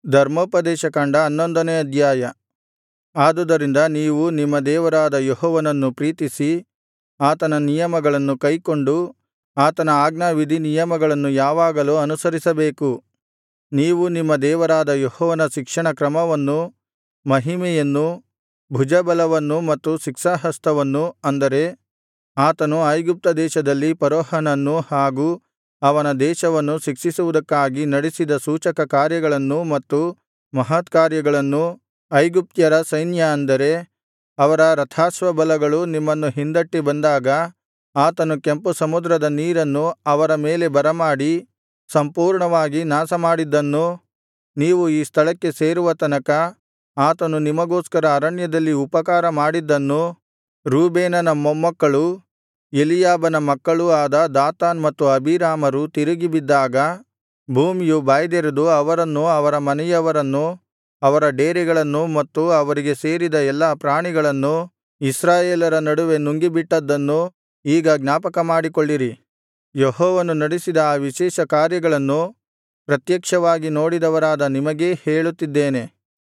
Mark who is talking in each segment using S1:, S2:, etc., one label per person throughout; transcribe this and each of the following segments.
S1: ಧರ್ಮೋಪದೇಶಕಾಂಡ ಹನ್ನೊಂದನೇ ಅಧ್ಯಾಯ ಆದುದರಿಂದ ನೀವು ನಿಮ್ಮ ದೇವರಾದ ಯೆಹೋವನನ್ನು ಪ್ರೀತಿಸಿ ಆತನ ನಿಯಮಗಳನ್ನು ಕೈಕೊಂಡು ಆತನ ಆಜ್ಞಾವಿಧಿನಿಯಮಗಳನ್ನು ಯಾವಾಗಲೂ ಅನುಸರಿಸಬೇಕು ನೀವು ನಿಮ್ಮ ದೇವರಾದ ಯೆಹೋವನ ಶಿಕ್ಷಣ ಕ್ರಮವನ್ನೂ ಮಹಿಮೆಯನ್ನೂ ಭುಜಬಲವನ್ನೂ ಮತ್ತು ಶಿಕ್ಷಾಹಸ್ತವನ್ನು ಅಂದರೆ ಆತನು ಐಗುಪ್ತ ದೇಶದಲ್ಲಿ ಫರೋಹನನ್ನೂ ಹಾಗೂ ಅವನ ದೇಶವನ್ನು ಶಿಕ್ಷಿಸುವುದಕ್ಕಾಗಿ ನಡಿಸಿದ ಸೂಚಕಕಾರ್ಯಗಳನ್ನೂ ಮತ್ತು ಮಹತ್ಕಾರ್ಯಗಳನ್ನೂ ಐಗುಪ್ತ್ಯರ ಸೈನ್ಯ ಅಂದರೆ ಅವರ ರಥಾಶ್ವಬಲಗಳು ನಿಮ್ಮನ್ನು ಹಿಂದಟ್ಟಿ ಬಂದಾಗ ಆತನು ಕೆಂಪು ಸಮುದ್ರದ ನೀರನ್ನು ಅವರ ಮೇಲೆ ಬರಮಾಡಿ ಸಂಪೂರ್ಣವಾಗಿ ನಾಶಮಾಡಿದ್ದನ್ನೂ ನೀವು ಈ ಸ್ಥಳಕ್ಕೆ ಸೇರುವ ತನಕ ಆತನು ನಿಮಗೋಸ್ಕರ ಅರಣ್ಯದಲ್ಲಿ ಉಪಕಾರ ಮಾಡಿದ್ದನ್ನೂ ರೂಬೇನನ ಮೊಮ್ಮಕ್ಕಳೂ ಎಲೀಯಾಬನ ಮಕ್ಕಳೂ ಆದ ದಾತಾನ್ ಮತ್ತು ಅಬೀರಾಮರು ತಿರುಗಿ ಬಿದ್ದಾಗ ಭೂಮಿಯು ಬಾಯ್ದೆರೆದು ಅವರನ್ನೂ ಅವರ ಮನೆಯವರನ್ನೂ ಅವರ ಡೇರೆಗಳನ್ನೂ ಮತ್ತು ಅವರಿಗೆ ಸೇರಿದ ಎಲ್ಲಾ ಪ್ರಾಣಿಗಳನ್ನೂ ಇಸ್ರಾಯೇಲರ ನಡುವೆ ನುಂಗಿಬಿಟ್ಟದ್ದನ್ನೂ ಈಗ ಜ್ಞಾಪಕಮಾಡಿಕೊಳ್ಳಿರಿ ಯೆಹೋವನು ನಡಿಸಿದ ಆ ವಿಶೇಷ ಕಾರ್ಯಗಳನ್ನು ಪ್ರತ್ಯಕ್ಷವಾಗಿ ನೋಡಿದವರಾದ ನಿಮಗೇ ಹೇಳುತ್ತಿದ್ದೇನೆ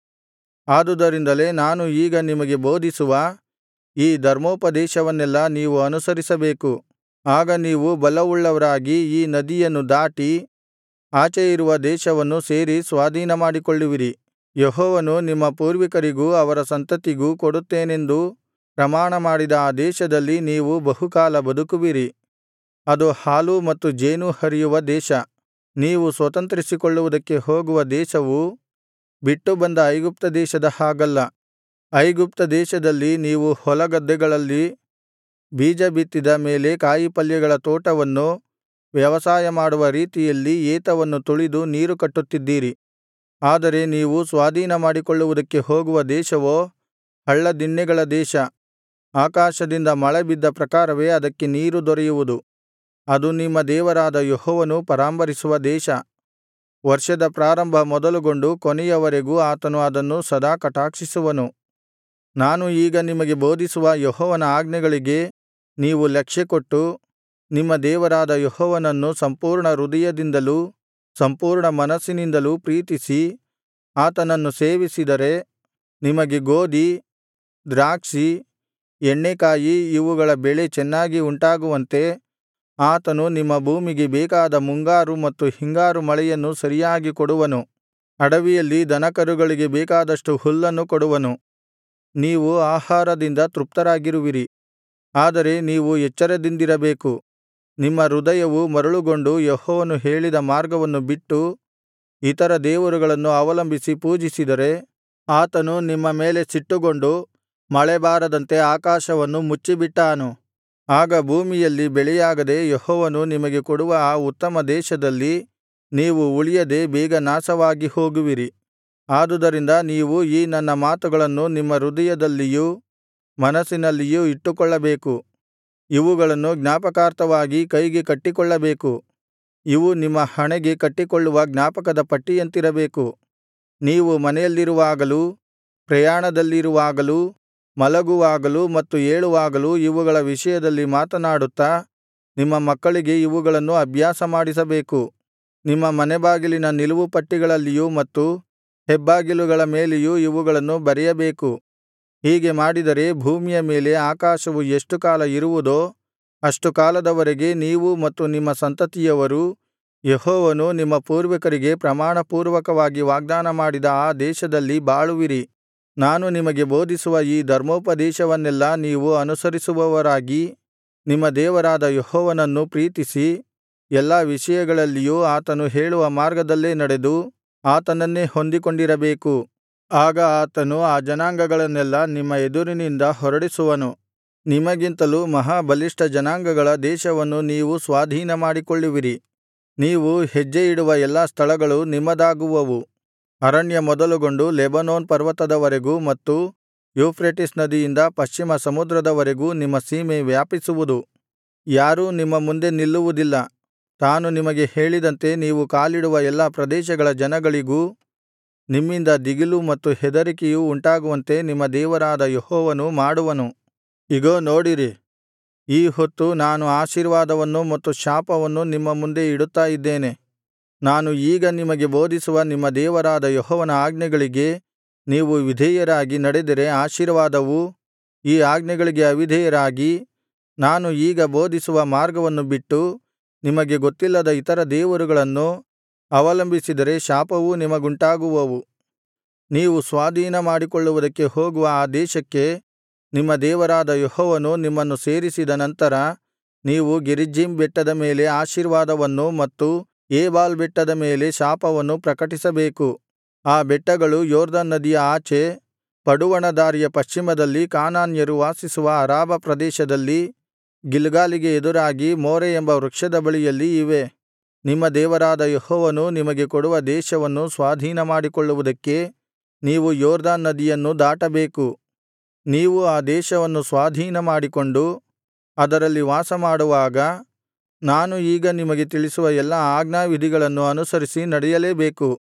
S1: ಆದುದರಿಂದಲೇ ನಾನು ಈಗ ನಿಮಗೆ ಬೋಧಿಸುವ ಈ ಧರ್ಮೋಪದೇಶವನ್ನೆಲ್ಲಾ ನೀವು ಅನುಸರಿಸಬೇಕು ಆಗ ನೀವು ಬಲವುಳ್ಳವರಾಗಿ ಈ ನದಿಯನ್ನು ದಾಟಿ ಆಚೆ ಇರುವ ದೇಶವನ್ನು ಸೇರಿ ಸ್ವಾಧೀನಮಾಡಿಕೊಳ್ಳುವಿರಿ ಯೆಹೋವನು ನಿಮ್ಮ ಪೂರ್ವಿಕರಿಗೂ ಅವರ ಸಂತತಿಗೂ ಕೊಡುತ್ತೇನೆಂದು ಪ್ರಮಾಣಮಾಡಿದ ಆ ದೇಶದಲ್ಲಿ ನೀವು ಬಹುಕಾಲ ಬದುಕುವಿರಿ ಅದು ಹಾಲೂ ಮತ್ತು ಜೇನೂ ಹರಿಯುವ ದೇಶ ನೀವು ಸ್ವತಂತ್ರಿಸಿಕೊಳ್ಳುವುದಕ್ಕೆ ಹೋಗುವ ದೇಶವು ಬಿಟ್ಟು ಬಂದ ಐಗುಪ್ತ ದೇಶದ ಹಾಗಲ್ಲ ಐಗುಪ್ತ ದೇಶದಲ್ಲಿ ನೀವು ಹೊಲಗದ್ದೆಗಳಲ್ಲಿ ಬೀಜ ಬಿತ್ತಿದ ಮೇಲೆ ಕಾಯಿಪಲ್ಯಗಳ ತೋಟವನ್ನು ವ್ಯವಸಾಯ ಮಾಡುವ ರೀತಿಯಲ್ಲಿ ಏತವನ್ನು ತುಳಿದು ನೀರು ಕಟ್ಟುತ್ತಿದ್ದಿರಿ ಆದರೆ ನೀವು ಸ್ವಾಧೀನಮಾಡಿಕೊಳ್ಳುವುದಕ್ಕೆ ಹೋಗುವ ದೇಶವೋ ಹಳ್ಳದಿಣ್ಣೆಗಳ ದೇಶ ಆಕಾಶದಿಂದ ಮಳೆ ಬಿದ್ದ ಪ್ರಕಾರವೇ ಅದಕ್ಕೆ ನೀರು ದೊರೆಯುವುದು ಅದು ನಿಮ್ಮ ದೇವರಾದ ಯೆಹೋವನು ಪರಾಂಬರಿಸುವ ದೇಶ ವರ್ಷದ ಪ್ರಾರಂಭ ಮೊದಲುಗೊಂಡು ಕೊನೆಯವರೆಗೂ ಆತನು ಅದನ್ನು ಸದಾ ಕಟಾಕ್ಷಿಸುವನು ನಾನು ಈಗ ನಿಮಗೆ ಬೋಧಿಸುವ ಯೆಹೋವನ ಆಜ್ಞೆಗಳಿಗೆ ನೀವು ಲಕ್ಷ್ಯಕೊಟ್ಟು ನಿಮ್ಮ ದೇವರಾದ ಯೆಹೋವನನ್ನು ಸಂಪೂರ್ಣ ಹೃದಯದಿಂದಲೂ ಸಂಪೂರ್ಣ ಮನಸ್ಸಿನಿಂದಲೂ ಪ್ರೀತಿಸಿ ಆತನನ್ನು ಸೇವಿಸಿದರೆ ನಿಮಗೆ ಗೋದಿ ದ್ರಾಕ್ಷಿ ಎಣ್ಣೇಕಾಯಿ ಇವುಗಳ ಬೆಳೆ ಚೆನ್ನಾಗಿ ಉಂಟಾಗುವಂತೆ ಆತನು ನಿಮ್ಮ ಭೂಮಿಗೆ ಬೇಕಾದ ಮುಂಗಾರು ಮತ್ತು ಹಿಂಗಾರು ಮಳೆಯನ್ನು ಸರಿಯಾಗಿ ಕೊಡುವನು ಅಡವಿಯಲ್ಲಿ ದನಕರುಗಳಿಗೆ ಬೇಕಾದಷ್ಟು ಹುಲ್ಲನ್ನು ಕೊಡುವನು ನೀವು ಆಹಾರದಿಂದ ತೃಪ್ತರಾಗಿರುವಿರಿ ಆದರೆ ನೀವು ಎಚ್ಚರದಿಂದಿರಬೇಕು ನಿಮ್ಮ ಹೃದಯವು ಮರುಳುಗೊಂಡು ಯೆಹೋವನು ಹೇಳಿದ ಮಾರ್ಗವನ್ನು ಬಿಟ್ಟು ಇತರ ದೇವರುಗಳನ್ನು ಅವಲಂಬಿಸಿ ಪೂಜಿಸಿದರೆ ಆತನು ನಿಮ್ಮ ಮೇಲೆ ಸಿಟ್ಟುಗೊಂಡು ಮಳೆ ಬಾರದಂತೆ ಆಕಾಶವನ್ನು ಮುಚ್ಚಿಬಿಟ್ಟಾನು ಆಗ ಭೂಮಿಯಲ್ಲಿ ಬೆಳೆಯಾಗದೆ ಯೆಹೋವನು ನಿಮಗೆ ಕೊಡುವ ಆ ಉತ್ತಮ ದೇಶದಲ್ಲಿ ನೀವು ಉಳಿಯದೆ ಬೇಗ ನಾಶವಾಗಿ ಹೋಗುವಿರಿ ಆದುದರಿಂದ ನೀವು ಈ ನನ್ನ ಮಾತುಗಳನ್ನು ನಿಮ್ಮ ಹೃದಯದಲ್ಲಿಯೂ ಮನಸ್ಸಿನಲ್ಲಿಯೂ ಇಟ್ಟುಕೊಳ್ಳಬೇಕು ಇವುಗಳನ್ನು ಜ್ಞಾಪಕಾರ್ಥವಾಗಿ ಕೈಗೆ ಕಟ್ಟಿಕೊಳ್ಳಬೇಕು ಇವು ನಿಮ್ಮ ಹಣೆಗೆ ಕಟ್ಟಿಕೊಳ್ಳುವ ಜ್ಞಾಪಕದ ಪಟ್ಟಿಯಂತಿರಬೇಕು ನೀವು ಮನೆಯಲ್ಲಿರುವಾಗಲೂ ಪ್ರಯಾಣದಲ್ಲಿರುವಾಗಲೂ ಮಲಗುವಾಗಲೂ ಮತ್ತು ಏಳುವಾಗಲೂ ಇವುಗಳ ವಿಷಯದಲ್ಲಿ ಮಾತನಾಡುತ್ತಾ ನಿಮ್ಮ ಮಕ್ಕಳಿಗೆ ಇವುಗಳನ್ನು ಅಭ್ಯಾಸಮಾಡಿಸಬೇಕು ನಿಮ್ಮ ಮನೆಬಾಗಿಲಿನ ನಿಲುವುಪಟ್ಟಿಗಳಲ್ಲಿಯೂ ಮತ್ತು ಹೆಬ್ಬಾಗಿಲುಗಳ ಮೇಲೆಯೂ ಇವುಗಳನ್ನು ಬರೆಯಬೇಕು ಹೀಗೆ ಮಾಡಿದರೆ ಭೂಮಿಯ ಮೇಲೆ ಆಕಾಶವು ಎಷ್ಟು ಕಾಲ ಇರುವುದೋ ಅಷ್ಟು ಕಾಲದವರೆಗೆ ನೀವು ಮತ್ತು ನಿಮ್ಮ ಸಂತತಿಯವರೂ ಯೆಹೋವನು ನಿಮ್ಮ ಪೂರ್ವಿಕರಿಗೆ ಪ್ರಮಾಣಪೂರ್ವಕವಾಗಿ ವಾಗ್ದಾನ ಮಾಡಿದ ಆ ದೇಶದಲ್ಲಿ ಬಾಳುವಿರಿ ನಾನು ನಿಮಗೆ ಬೋಧಿಸುವ ಈ ಧರ್ಮೋಪದೇಶವನ್ನೆಲ್ಲಾ ನೀವು ಅನುಸರಿಸುವವರಾಗಿ ನಿಮ್ಮ ದೇವರಾದ ಯೆಹೋವನನ್ನು ಪ್ರೀತಿಸಿ ಎಲ್ಲಾ ವಿಷಯಗಳಲ್ಲಿಯೂ ಆತನು ಹೇಳುವ ಮಾರ್ಗದಲ್ಲೇ ನಡೆದು ಆತನನ್ನೇ ಹೊಂದಿಕೊಂಡಿರಬೇಕು ಆಗ ಆತನು ಆ ಜನಾಂಗಗಳನ್ನೆಲ್ಲಾ ನಿಮ್ಮ ಎದುರಿನಿಂದ ಹೊರಡಿಸುವನು ನಿಮಗಿಂತಲೂ ಮಹಾ ಬಲಿಷ್ಠ ಜನಾಂಗಗಳ ದೇಶವನ್ನು ನೀವು ಸ್ವಾಧೀನಮಾಡಿಕೊಳ್ಳುವಿರಿ ನೀವು ಹೆಜ್ಜೆಯಿಡುವ ಎಲ್ಲಾ ಸ್ಥಳಗಳು ನಿಮ್ಮದಾಗುವವು ಅರಣ್ಯ ಮೊದಲುಗೊಂಡು ಲೆಬನೋನ್ ಪರ್ವತದವರೆಗೂ ಮತ್ತು ಯೂಫ್ರೆಟಿಸ್ ನದಿಯಿಂದ ಪಶ್ಚಿಮ ಸಮುದ್ರದವರೆಗೂ ನಿಮ್ಮ ಸೀಮೆ ವ್ಯಾಪಿಸುವುದು ಯಾರೂ ನಿಮ್ಮ ಮುಂದೆ ನಿಲ್ಲುವುದಿಲ್ಲ ತಾನು ನಿಮಗೆ ಹೇಳಿದಂತೆ ನೀವು ಕಾಲಿಡುವ ಎಲ್ಲಾ ಪ್ರದೇಶಗಳ ಜನಗಳಿಗೂ ನಿಮ್ಮಿಂದ ದಿಗಿಲು ಮತ್ತು ಹೆದರಿಕೆಯು ಉಂಟಾಗುವಂತೆ ನಿಮ್ಮ ದೇವರಾದ ಯೆಹೋವನು ಮಾಡುವನು ಇಗೋ ನೋಡಿರಿ ಈ ಹೊತ್ತು ನಾನು ಆಶೀರ್ವಾದವನ್ನು ಮತ್ತು ಶಾಪವನ್ನು ನಿಮ್ಮ ಮುಂದೆ ಇಡುತ್ತಾ ಇದ್ದೇನೆ ನಾನು ಈಗ ನಿಮಗೆ ಬೋಧಿಸುವ ನಿಮ್ಮ ದೇವರಾದ ಯೆಹೋವನ ಆಜ್ಞೆಗಳಿಗೆ ನೀವು ವಿಧೇಯರಾಗಿ ನಡೆದರೆ ಆಶೀರ್ವಾದವೂ ಈ ಆಜ್ಞೆಗಳಿಗೆ ಅವಿಧೇಯರಾಗಿ ನಾನು ಈಗ ಬೋಧಿಸುವ ಮಾರ್ಗವನ್ನು ಬಿಟ್ಟು ನಿಮಗೆ ಗೊತ್ತಿಲ್ಲದ ಇತರ ದೇವರುಗಳನ್ನು ಅವಲಂಬಿಸಿದರೆ ಶಾಪವೂ ನಿಮಗುಂಟಾಗುವವು ನೀವು ಸ್ವಾಧೀನಮಾಡಿಕೊಳ್ಳುವುದಕ್ಕೆ ಹೋಗುವ ಆ ದೇಶಕ್ಕೆ ನಿಮ್ಮ ದೇವರಾದ ಯೆಹೋವನು ನಿಮ್ಮನ್ನು ಸೇರಿಸಿದ ನಂತರ ನೀವು ಗೆರಿಜ್ಜೀಮ್ ಬೆಟ್ಟದ ಮೇಲೆ ಆಶೀರ್ವಾದವನ್ನು ಮತ್ತು ಏಬಾಲ್ ಬೆಟ್ಟದ ಮೇಲೆ ಶಾಪವನ್ನು ಪ್ರಕಟಿಸಬೇಕು ಆ ಬೆಟ್ಟಗಳು ಯೊರ್ದನ್ ನದಿಯ ಆಚೆ ಪಡುವಣದಾರಿಯ ಪಶ್ಚಿಮದಲ್ಲಿ ಕಾನಾನ್ಯರು ವಾಸಿಸುವ ಅರಾಬಾ ಪ್ರದೇಶದಲ್ಲಿ ಗಿಲ್ಗಾಲಿಗೆ ಎದುರಾಗಿ ಮೋರೆ ಎಂಬ ವೃಕ್ಷದ ಬಳಿಯಲ್ಲಿ ಇವೆ ನಿಮ್ಮ ದೇವರಾದ ಯೆಹೋವನು ನಿಮಗೆ ಕೊಡುವ ದೇಶವನ್ನು ಸ್ವಾಧೀನಮಾಡಿಕೊಳ್ಳುವುದಕ್ಕೆ ನೀವು ಯೊರ್ದನ್ ನದಿಯನ್ನು ದಾಟಬೇಕು ನೀವು ಆ ದೇಶವನ್ನು ಸ್ವಾಧೀನಮಾಡಿಕೊಂಡು ಅದರಲ್ಲಿ ವಾಸಮಾಡುವಾಗ ನಾನು ಈಗ ನಿಮಗೆ ತಿಳಿಸುವ ಎಲ್ಲಾ ಆಜ್ಞಾವಿಧಿಗಳನ್ನು ಅನುಸರಿಸಿ ನಡೆಯಲೇಬೇಕು